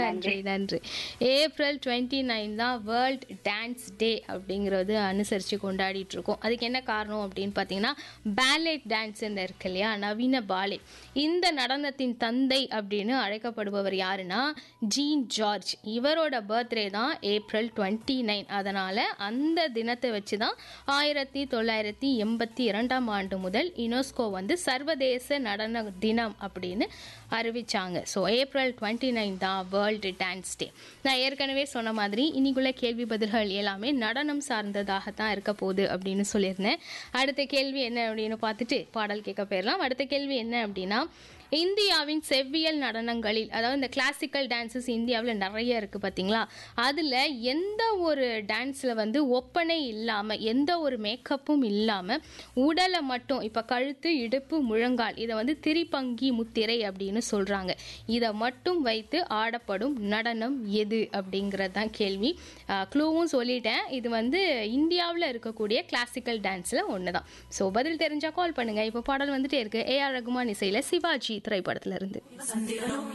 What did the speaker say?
நன்றி நன்றி April twenty nine தான் வேர்ல்ட் டான்ஸ் டே அப்படிங்கிறது அனுசரித்து கொண்டாடிட்டு இருக்கோம் அதுக்கு என்ன காரணம் அப்படின்னு பார்த்தீங்கன்னா பேலெட் டான்ஸ் இருக்கு இல்லையா நவீன பாலே இந்த நடனத்தின் தந்தை அப்படின்னு அழைக்கப்படுபவர் யாருன்னா ஜீன் ஜார்ஜ் இவரோட பர்த்டே தான் ஏப்ரல் டுவெண்ட்டி நைன் அதனால் அந்த தினத்தை வச்சு தான் ஆயிரத்தி தொள்ளாயிரத்தி எண்பத்தி இரண்டாம் ஆண்டு முதல் யுனெஸ்கோ வந்து சர்வதேச நடன தினம் அப்படின்னு அறிவிச்சாங்க ஸோ ஏப்ரல் டுவெண்ட்டி நைன் தான் வேர்ல்டு டான்ஸ் டே நான் ஏற்கனவே சொன்ன மாதிரி இன்னைக்குள்ள கேள்வி பதில்கள் எல்லாமே நடனம் சார்ந்ததாகத்தான் இருக்க போகுது அப்படின்னு சொல்லியிருந்தேன் அடுத்த கேள்வி என்ன அப்படின்னு பார்த்துட்டு பாடல் கேட்க போயிடலாம் அடுத்த கேள்வி என்ன அப்படின்னா இந்தியாவின் செவ்வியல் நடனங்களில் அதாவது இந்த கிளாசிக்கல் டான்சஸ் இந்தியாவில் நிறைய இருக்குது பார்த்தீங்களா அதில் எந்த ஒரு டான்ஸில் வந்து ஒப்பனை இல்லாமல் எந்த ஒரு மேக்கப்பும் இல்லாமல் உடலை மட்டும் இப்போ கழுத்து இடுப்பு முழங்கால் இதை வந்து திரிபங்கி முத்திரை அப்படின்னு சொல்கிறாங்க இதை மட்டும் வைத்து ஆடப்படும் நடனம் எது அப்படிங்கிறது தான் கேள்வி க்ளூவும் சொல்லிட்டேன் இது வந்து இந்தியாவில் இருக்கக்கூடிய கிளாசிக்கல் டான்ஸில் ஒன்று தான் ஸோ பதில் தெரிஞ்சால் கால் பண்ணுங்கள் இப்போ பாடல் வந்துட்டே இருக்கு ஏஆர் ரகுமான் இசையில் சிவாஜி திரைப்படத்துல இருந்து